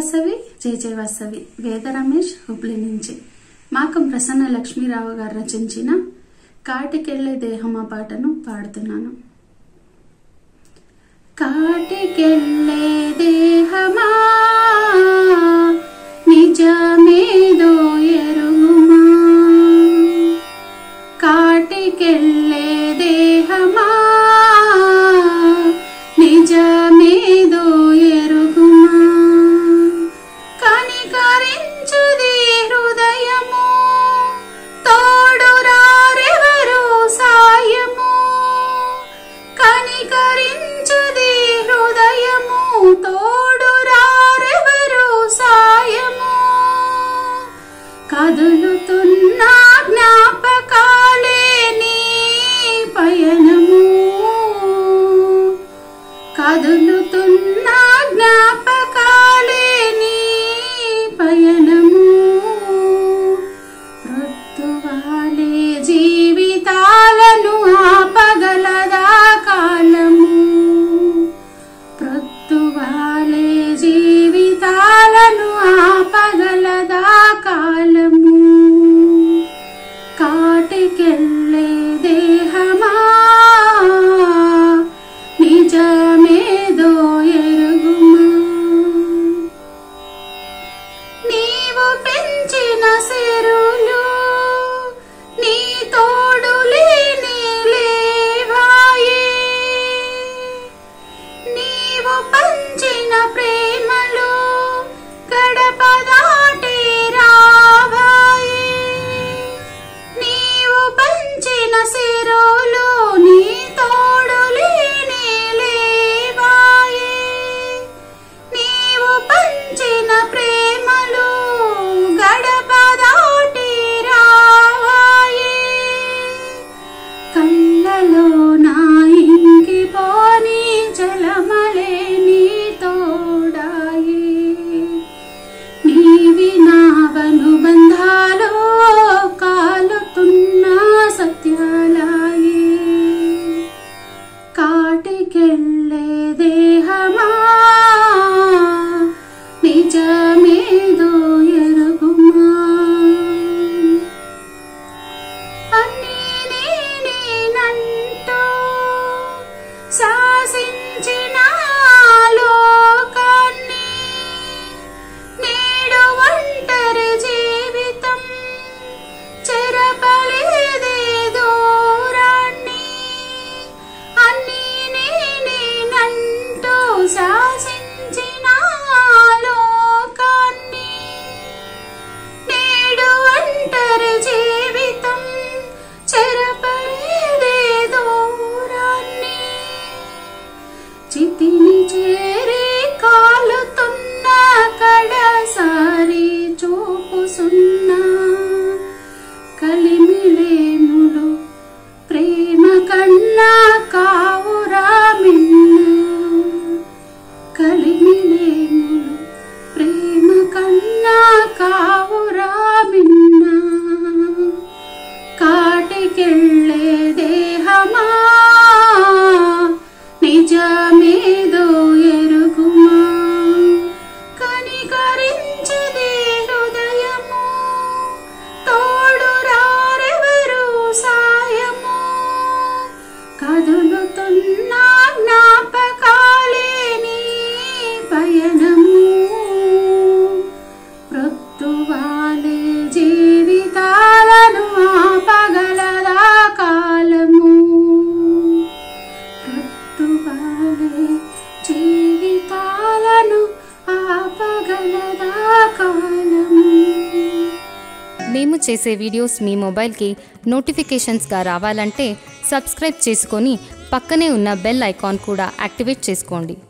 వాసవి జేజే వాసవి వేద రమేష్ హుబ్లీ నుంచి మాకం ప్రసన్న లక్ష్మీరావు గారు రచించిన కాటికెళ్ళే దేహమా పాటను పాడుతున్నాను కాటికెళ్ళే దేహమా నిజమేదో ఎరుగుమా కాటికెళ్ళే దేహమా నిజమేదో ఎరుగుమా కనికరించుది హృదయము తోడురారెవరు సాయము కనికరించుది హృదయము తోడురారెవరు సాయము కదులుతున్న జ్ఞాపకాలే నీ పయనము కదులుతున్న జ్ఞాపకాలే నీ పయనము మృత్యువాలే జీవితాలను ఆపగలదా కాలము మృత్యువాలే జీవితాలను ఆపగలదా కాలము కాటికెళ్ళే దేహమా నిజమేదో ఎరుగుమా నీవు పెంచిన సిరులు నీ తోడు లేని లేవాయే నీవు పంచిన ప్రేమలు గడప దాటి రావాయే నీవు పంచిన సిరులు నీ తోడు లేని లేవాయే నీవు పంచిన ప్రేమలు గడప దాటి రావాయే కళ్ళలో నా ఇంకిపోని జలమలే నీ తోడాయే నీవి నావను బంధాలు కాలుతున్న సత్యాలాయే కాటికెళ్ళే దేహమా నిజమేదో ఎరుగుమా అన్నీ నేనేనంటూ శాసించిన లోకాన్ని నేడు ఒంటరి జీవితం చెరపలేదే దూరాన్ని అన్నీ నేనేనంటూ శాసించిన లోకాన్ని నేడు ఒంటరి జీవితం చెరపలేదే దూరాన్ని చితిని చేరి కాలుతున్న కడసారి చూపుసున్నా కలిమిలేములు ప్రేమ కన్నా కావురా మిన్న కలిమిలేములు ప్రేమ కన్నా కావురా మిన్న కాటికెళ్ళే దేహమా నిజమేదో ఎరుగుమా కనికరించదే హృదయము తోడు రారెవరు సాయము కదులుతున్న జ్ఞాపకాలే నీ పయనము మృత్యువాలే జీవితాలను ఆపగలదా కాలము మృత్యువాలే జీవితాలను ఆపగలదా కాలము మేము చేసే వీడియోస్ మీ మొబైల్కి నోటిఫికేషన్స్గా రావాలంటే సబ్స్క్రైబ్ చేసుకొని పక్కనే ఉన్న బెల్ ఐకాన్ కూడా యాక్టివేట్ చేసుకోండి